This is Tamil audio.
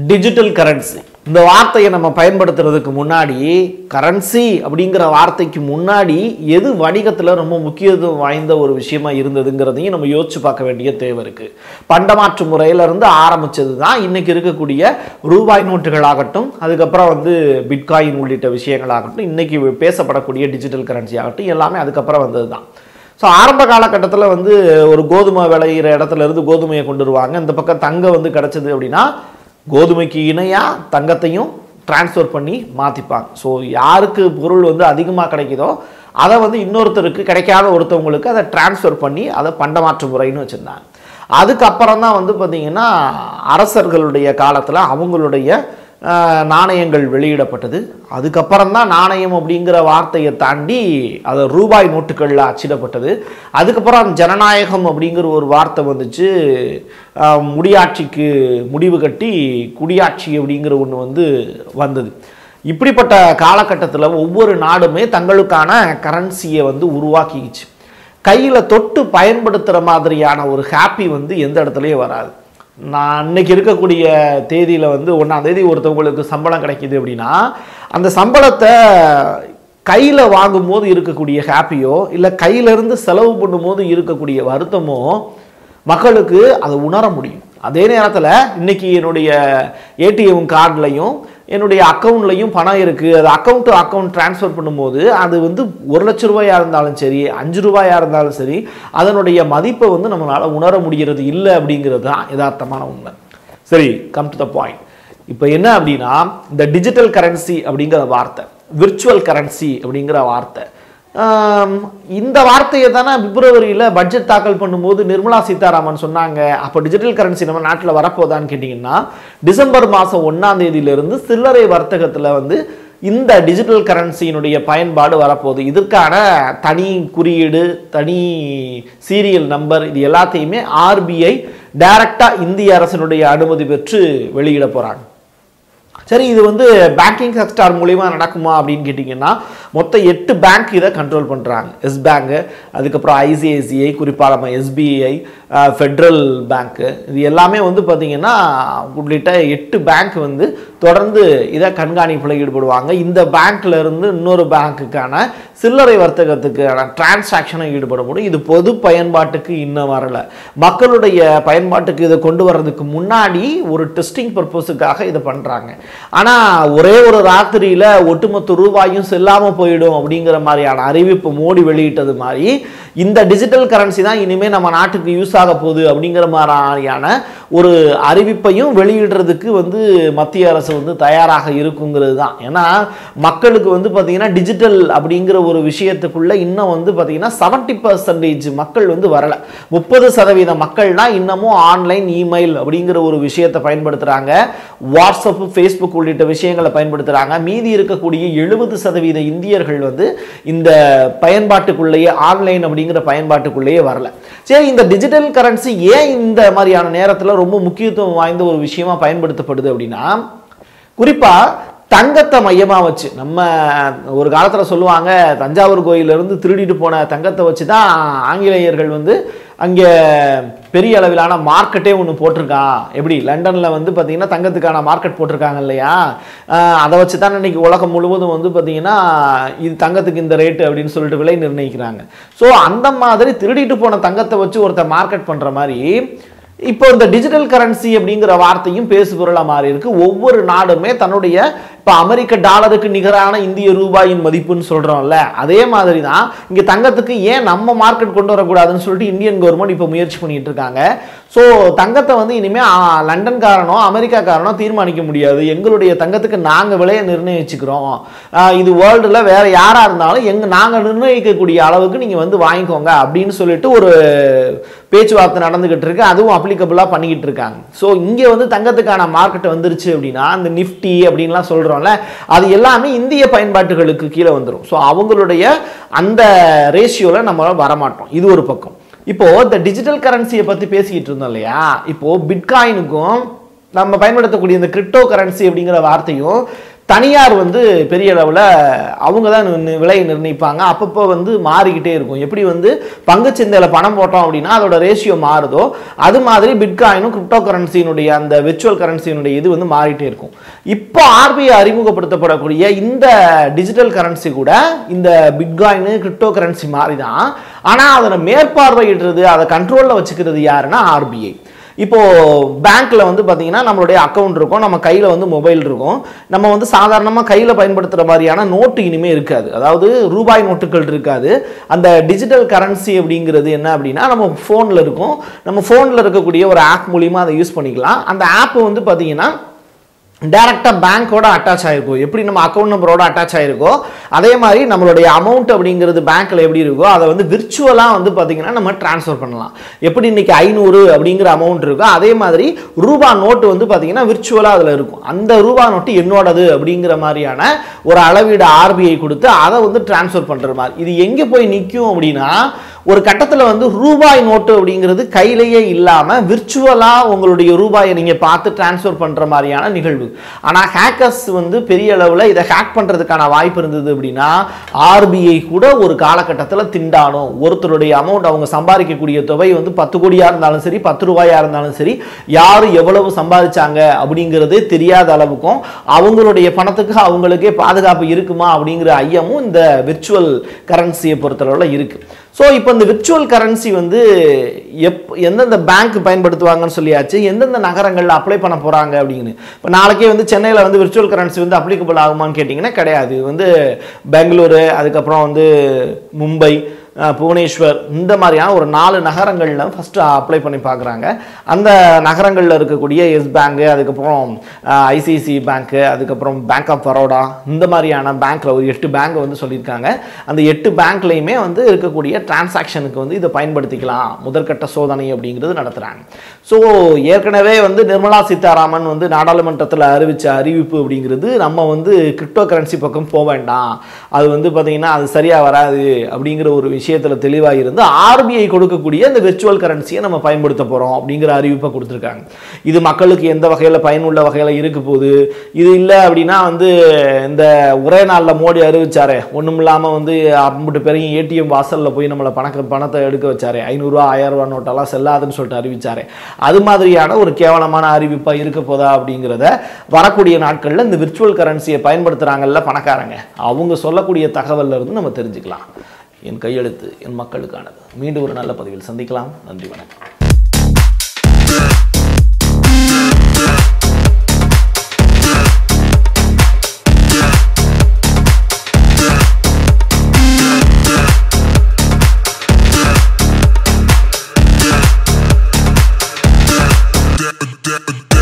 டிஜிட்டல் கரன்சி இந்த வார்த்தையை நம்ம பயன்படுத்துறதுக்கு முன்னாடி கரன்சி அப்படிங்கிற வார்த்தைக்கு முன்னாடி எது வணிகத்தில் ரொம்ப முக்கியத்துவம் வாய்ந்த ஒரு விஷயமா இருந்ததுங்கிறதையும் நம்ம யோசிச்சு பார்க்க வேண்டிய தேவை இருக்கு பண்டமாற்று முறையிலிருந்து ஆரம்பிச்சது தான் இன்னைக்கு இருக்கக்கூடிய ரூபாய் நோட்டுகளாகட்டும் அதுக்கப்புறம் வந்து பிட்காயின் உள்ளிட்ட விஷயங்களாகட்டும் இன்னைக்கு பேசப்படக்கூடிய டிஜிட்டல் கரன்சி ஆகட்டும் எல்லாமே அதுக்கப்புறம் வந்தது தான் ஸோ ஆரம்ப காலகட்டத்தில் வந்து ஒரு கோதுமை விளையிற இடத்துல இருந்து கோதுமையை கொண்டு வருவாங்க இந்த பக்கம் தங்கம் வந்து கிடச்சிது அப்படின்னா கோதுமைக்கு இணையாக தங்கத்தையும் டிரான்ஸ்ஃபர் பண்ணி மாற்றிப்பாங்க ஸோ யாருக்கு பொருள் வந்து அதிகமாக கிடைக்குதோ அதை வந்து இன்னொருத்தருக்கு கிடைக்காத ஒருத்தவங்களுக்கு அதை டிரான்ஸ்ஃபர் பண்ணி அதை பண்டமாற்று முறைன்னு வச்சுருந்தாங்க அதுக்கப்புறம் தான் வந்து பார்த்திங்கன்னா அரசர்களுடைய காலத்தில் அவங்களுடைய ஆஹ், நாணயங்கள் வெளியிடப்பட்டது அதுக்கப்புறம் தான் நாணயம் அப்படிங்கிற வார்த்தையை தாண்டி அது ரூபாய் நோட்டுகளில் அச்சிடப்பட்டது அதுக்கப்புறம் ஜனநாயகம் அப்படிங்கிற ஒரு வார்த்தை வந்துச்சு ஆஹ், முடியாட்சிக்கு முடிவு கட்டி குடியாட்சி அப்படிங்கிற ஒன்று வந்து வந்தது இப்படிப்பட்ட காலகட்டத்தில் ஒவ்வொரு நாடுமே தங்களுக்கான கரன்சியை வந்து உருவாக்கிக்கிச்சு கையில் தொட்டு பயன்படுத்துகிற மாதிரியான ஒரு ஹாப்பி வந்து எந்த இடத்துலையும் வராது நான் இன்னைக்கு இருக்கக்கூடிய தேதியில் வந்து ஒன்றாம் தேதி ஒருத்தவங்களுக்கு சம்பளம் கிடைக்குது அப்படின்னா அந்த சம்பளத்தை கையில் வாங்கும்போது இருக்கக்கூடிய ஹாப்பியோ இல்லை கையிலேருந்து செலவு பண்ணும்போது இருக்கக்கூடிய வருத்தமோ மக்களுக்கு அதை உணர முடியும் அதே நேரத்தில் இன்னைக்கு என்னுடைய ஏடிஎம் கார்டுலையும் என்னுடைய அக்கௌண்ட்லையும் பணம் இருக்குது அது அக்கௌண்ட் டு அக்கௌண்ட் ட்ரான்ஸ்ஃபர் பண்ணும்போது அது வந்து ஒரு லட்ச ரூபாயாக இருந்தாலும் சரி அஞ்சு ரூபாயாக இருந்தாலும் சரி அதனுடைய மதிப்பை வந்து நம்மளால் உணர முடிகிறது இல்லை அப்படிங்கிறது தான் யதார்த்தமான உண்மை சரி கம் டு த பாயிண்ட் இப்போ என்ன அப்படின்னா இந்த டிஜிட்டல் கரன்சி அப்படிங்கிற வார்த்தை விர்ச்சுவல் கரன்சி அப்படிங்கிற வார்த்தை ஆம், இந்த வார்த்தையை தானே பிப்ரவரியில் பட்ஜெட் தாக்கல் பண்ணும்போது நிர்மலா சீதாராமன் சொன்னாங்க அப்போ டிஜிட்டல் கரன்சி நம்ம நாட்டில் வரப்போதான்னு கேட்டிங்கன்னா டிசம்பர் மாதம் ஒன்றாம் தேதியிலிருந்து சில்லறை வர்த்தகத்தில் வந்து இந்த டிஜிட்டல் கரன்சியினுடைய பயன்பாடு வரப்போகுது இதற்கான தனி குறியீடு தனி சீரியல் நம்பர் இது எல்லாத்தையுமே ஆர்பிஐ டைரக்டாக இந்திய அரசினுடைய அனுமதி பெற்று வெளியிட போகிறாங்க சரி இது வந்து பேங்கிங் செக்டார் மூலிமா நடக்குமா அப்படின்னு கேட்டிங்கன்னா மொத்தம் எட்டு பேங்க் இதை கண்ட்ரோல் பண்ணுறாங்க எஸ் பேங்கு அதுக்கப்புறம் ஐசிஐசிஐ குறிப்பாக நம்ம எஸ்பிஐ ஃபெட்ரல் பேங்க்கு இது எல்லாமே வந்து பார்த்திங்கன்னா உள்ளிட்ட எட்டு பேங்க் வந்து தொடர்ந்து இதை கண்காணிப்பில் ஈடுபடுவாங்க இந்த பேங்க்ல இருந்து இன்னொரு பேங்க்குக்கான சில்லறை வர்த்தகத்துக்கான டிரான்சாக்ஷனை ஈடுபட முடியும் இது பொது பயன்பாட்டுக்கு இன்னும் வரல மக்களுடைய பயன்பாட்டுக்கு இதை கொண்டு வர்றதுக்கு முன்னாடி ஒரு டெஸ்டிங் பர்பஸுக்காக இதை பண்ணுறாங்க ஆனால் ஒரே ஒரு ராத்திரியில் ஒட்டுமொத்த ரூபாயும் செல்லாமல் போயிடும் அப்படிங்கிற மாதிரியான அறிவிப்பு மோடி வெளியிட்டது மாதிரி இந்த டிஜிட்டல் கரன்சி தான் இனிமேல் நம்ம நாட்டுக்கு யூஸ் ஆக போகுது அப்படிங்கிற மாதிரியான ஒரு அறிவிப்பையும் வெளியிடுறதுக்கு வந்து மத்திய அரசு வந்து தயாராக இருக்குங்கிறது தான் ஏன்னா மக்களுக்கு வந்து பார்த்தீங்கன்னா டிஜிட்டல் அப்படிங்கிற ஒரு விஷயத்துக்குள்ள இன்னும் வந்து பார்த்தீங்கன்னா செவன்ட்டி பர்சன்டேஜ் மக்கள் வந்து வரலை முப்பது சதவீத மக்கள்னா இன்னமும் ஆன்லைன் இமெயில் அப்படிங்கிற ஒரு விஷயத்தை பயன்படுத்துகிறாங்க வாட்ஸ்அப் ஃபேஸ்புக் உள்ளிட்ட விஷயங்களை பயன்படுத்துகிறாங்க மீதி இருக்கக்கூடிய எழுபது சதவீத இந்தியர்கள் வந்து இந்த பயன்பாட்டுக்குள்ளேயே ஆன்லைன் அப்படிங்கிற பயன்பாட்டுக்குள்ளேயே வரல சரி இந்த டிஜிட்டல் கரன்சி ஏன் இந்த மாதிரியான நேரத்தில் ரொம்ப முக்கியத்துவம் வாய்ந்த ஒரு விஷயமா பயன்படுத்தப்படுது அப்படின்னா குறிப்பாக தங்கத்தை மையமாக வச்சு நம்ம ஒரு காலத்தில் சொல்லுவாங்க தஞ்சாவூர் கோயிலிருந்து திருடிட்டு போன தங்கத்தை வச்சு தான் ஆங்கிலேயர்கள் வந்து அங்கே பெரிய அளவிலான மார்க்கெட்டே ஒன்று போட்டிருக்கான் எப்படி லண்டனில் வந்து பார்த்திங்கன்னா தங்கத்துக்கான மார்க்கெட் போட்டிருக்காங்க இல்லையா ஆஹ் அதை வச்சு தான் இன்னைக்கு உலகம் முழுவதும் வந்து பார்த்திங்கன்னா இது தங்கத்துக்கு இந்த ரேட்டு அப்படின்னு சொல்லிட்டு விலை நிர்ணயிக்கிறாங்க ஸோ அந்த மாதிரி திருடிட்டு போன தங்கத்தை வச்சு ஒருத்தர் மார்க்கெட் பண்ணுற மாதிரி இப்போ இந்த டிஜிட்டல் கரன்சி அப்படிங்கிற வார்த்தையும் பேசு பொருளாக மாறி இருக்கு ஒவ்வொரு நாடுமே தன்னுடைய இப்போ அமெரிக்க டாலருக்கு நிகரான இந்திய ரூபாயின் மதிப்புன்னு சொல்கிறோம்ல அதே மாதிரி தான் இங்கே தங்கத்துக்கு ஏன் நம்ம மார்க்கெட் கொண்டு வரக்கூடாதுன்னு சொல்லிட்டு இந்தியன் கவர்மெண்ட் இப்போ முயற்சி பண்ணிட்டு இருக்காங்க ஸோ தங்கத்தை வந்து இனிமேல் லண்டன்காரனோ அமெரிக்காக்காரனோ தீர்மானிக்க முடியாது எங்களுடைய தங்கத்துக்கு நாங்கள் விலையை நிர்ணயிச்சுக்கிறோம் ஆஹ் இது வேர்ல்டில் வேற யாராக இருந்தாலும் எங்க நாங்கள் நிர்ணயிக்கக்கூடிய அளவுக்கு நீங்கள் வந்து வாங்கிக்கோங்க அப்படின்னு சொல்லிட்டு ஒரு பேச்சுவார்த்தை நடந்துகிட்டு இருக்கு அதுவும் அப்ளிகபிளாக பண்ணிக்கிட்டு இருக்காங்க ஸோ இங்கே வந்து தங்கத்துக்கான மார்க்கெட் வந்துருச்சு அப்படின்னா அந்த நிஃப்டி அப்படின்லாம் சொல்கிறோம்ல அது எல்லாமே இந்திய பயன்பாட்டுகளுக்கு கீழே வந்துடும் ஸோ அவங்களுடைய அந்த ரேஷியோவில் நம்ம வரமாட்டோம் இது ஒரு பக்கம் இப்போ இந்த டிஜிட்டல் கரன்சியை பற்றி பேசிக்கிட்டு இருந்தோம் இல்லையா இப்போ பிட்காயினுக்கும் நம்ம பயன்படுத்தக்கூடிய இந்த கிரிப்டோ கரன்சி அப்படிங்கிற வார்த்தையும் தனியார் வந்து பெரிய அளவில் அவங்க தான் நிர்ண- விலையை நிர்ணயிப்பாங்க அப்பப்போ வந்து மாறிக்கிட்டே இருக்கும் எப்படி வந்து பங்குச்சந்தையில் பணம் போட்டோம் அப்படின்னா அதோட ரேஷியோ மாறுதோ அது மாதிரி பிட்காயினும் கிரிப்டோ கரன்சியினுடைய அந்த விர்ச்சுவல் கரன்சியினுடைய இது வந்து மாறிட்டே இருக்கும் இப்போ ஆர்பிஐ அறிமுகப்படுத்தப்படக்கூடிய இந்த டிஜிட்டல் கரன்சி கூட இந்த பிட்காயின் கிரிப்டோ கரன்சி மாதிரி தான் ஆனால் அதனை மேற்பார்வையிடுறது அதை கண்ட்ரோலில் வச்சுக்கிறது யாருன்னா ஆர்பிஐ இப்போ பேங்க்ல வந்து பாத்தீங்கன்னா நம்மளுடைய அக்கவுண்ட் இருக்கும் நம்ம கையில வந்து மொபைல் இருக்கும் நம்ம வந்து சாதாரணமா கையில பயன்படுத்துற மாதிரியான நோட்டு இனிமே இருக்காது அதாவது ரூபாய் நோட்டுகள் இருக்காது அந்த டிஜிட்டல் கரன்சி அப்படிங்கிறது என்ன அப்படின்னா நம்ம ஃபோனில் இருக்கும் நம்ம ஃபோனில் இருக்கக்கூடிய ஒரு ஆப் மூலியமா அதை யூஸ் பண்ணிக்கலாம் அந்த ஆப் வந்து பாத்தீங்கன்னா டேரெக்டாக பேங்க்கோட அட்டாச் ஆகிருக்கும் எப்படி நம்ம அக்கௌண்ட் நம்பரோட அட்டாச் ஆகிருக்கோ அதே மாதிரி நம்மளுடைய அமௌண்ட் அப்படிங்கிறது பேங்க்கில் எப்படி இருக்கோ அதை வந்து விர்ச்சுவலாக வந்து பார்த்தீங்கன்னா நம்ம ட்ரான்ஸ்ஃபர் பண்ணலாம் எப்படி இன்னைக்கு ஐநூறு அப்படிங்கிற அமௌண்ட் இருக்கோ அதே மாதிரி ரூபா நோட்டு வந்து பார்த்தீங்கன்னா விர்ச்சுவலாக அதில் இருக்கும் அந்த ரூபா நோட்டு என்னோடது அப்படிங்கிற மாதிரியான ஒரு அளவீடு ஆர்பிஐ கொடுத்து அதை வந்து ட்ரான்ஸ்ஃபர் பண்ணுற மாதிரி இது எங்கே போய் நிற்கும் அப்படின்னா ஒரு கட்டத்தில் வந்து ரூபாய் நோட்டு அப்படிங்கிறது கையிலேயே இல்லாமல் விர்ச்சுவலாக உங்களுடைய ரூபாயை நீங்கள் பார்த்து ட்ரான்ஸ்ஃபர் பண்ணுற மாதிரியான நிகழ்வு ஆனால் ஹேக்கர்ஸ் வந்து பெரிய அளவில் இதை ஹேக் பண்ணுறதுக்கான வாய்ப்பு இருந்தது அப்படின்னா ஆர்பிஐ கூட ஒரு காலகட்டத்தில் திண்டாடும் ஒருத்தருடைய அமௌண்ட் அவங்க சம்பாதிக்கக்கூடிய தொகை வந்து பத்து கோடியாக இருந்தாலும் சரி பத்து ரூபாயாக இருந்தாலும் சரி யார் எவ்வளவு சம்பாதிச்சாங்க அப்படிங்கிறதே தெரியாத அளவுக்கும் அவங்களுடைய பணத்துக்கு அவங்களுக்கே பாதுகாப்பு இருக்குமா அப்படிங்கிற ஐயமும் இந்த விர்ச்சுவல் கரன்சியை பொறுத்தளவில் இருக்குது ஸோ இப்போ இந்த விர்ச்சுவல் கரன்சி வந்து எப் எந்தெந்த பேங்க் பயன்படுத்துவாங்கன்னு சொல்லியாச்சு எந்தெந்த நகரங்களில் அப்ளை பண்ண போகிறாங்க அப்படின்னு இப்போ நாளைக்கே வந்து சென்னையில் வந்து விர்ச்சுவல் கரன்சி வந்து அப்ளிகபிள் ஆகுமான்னு கேட்டிங்கன்னா கிடையாது இது வந்து பெங்களூரு அதுக்கப்புறம் வந்து மும்பை அஹ், புவனேஸ்வர் இந்த மாதிரியான ஒரு நாலு நகரங்களில் ஃபஸ்ட்டு அப்ளை பண்ணி பார்க்குறாங்க அந்த நகரங்களில் இருக்கக்கூடிய எஸ் பேங்கு அதுக்கப்புறம் ஐசிஐசி பேங்க்கு அதுக்கப்புறம் பேங்க் ஆஃப் பரோடா இந்த மாதிரியான பேங்க்கில் ஒரு எட்டு பேங்க் வந்து சொல்லியிருக்காங்க அந்த எட்டு பேங்க்லேயுமே வந்து இருக்கக்கூடிய டிரான்சாக்ஷனுக்கு வந்து இதை பயன்படுத்திக்கலாம் முதற்கட்ட சோதனை அப்படிங்கிறது நடத்துகிறாங்க ஸோ ஏற்கனவே வந்து நிர்மலா சீதாராமன் வந்து நாடாளுமன்றத்தில் அறிவித்த அறிவிப்பு அப்படிங்கிறது நம்ம வந்து கிரிப்டோ கரன்சி பக்கம் போக வேண்டாம் அது வந்து பார்த்தீங்கன்னா அது சரியாக வராது அப்படிங்கிற ஒரு விஷயத்தில் தெளிவாக இருந்து ஆர்பிஐ கொடுக்கக்கூடிய இந்த விர்ச்சுவல் கரன்சியை நம்ம பயன்படுத்த போகிறோம் அப்படிங்கிற அறிவிப்பை கொடுத்துருக்காங்க இது மக்களுக்கு எந்த வகையில் பயனுள்ள வகையில் இருக்க போகுது இது இல்லை அப்படின்னா வந்து இந்த ஒரே நாளில் மோடி அறிவிச்சாரே ஒன்றும் இல்லாமல் வந்து அம்பிட்டு பெரிய ஏடிஎம் வாசலில் போய் நம்மளை பணக்க பணத்தை எடுக்க வச்சாரே ஐநூறுரூவா ஆயிரம் ரூபா நோட்டெல்லாம் செல்லாதுன்னு சொல்லிட்டு அறிவிச்சாரே அது மாதிரியான ஒரு கேவலமான அறிவிப்பாக இருக்க போதா அப்படிங்கிறத வரக்கூடிய நாட்களில் இந்த விர்ச்சுவல் கரன்சியை பயன்படுத்துகிறாங்கல்ல பணக்காரங்க அவங்க சொல்லக்கூடிய தகவல்ல இருந்து நம்ம தெரிஞ்சுக்கலாம் என் கையெழுத்து என் மக்களுக்கானது மீண்டும் ஒரு நல்ல பதிவில் சந்திக்கலாம் நன்றி வணக்கம்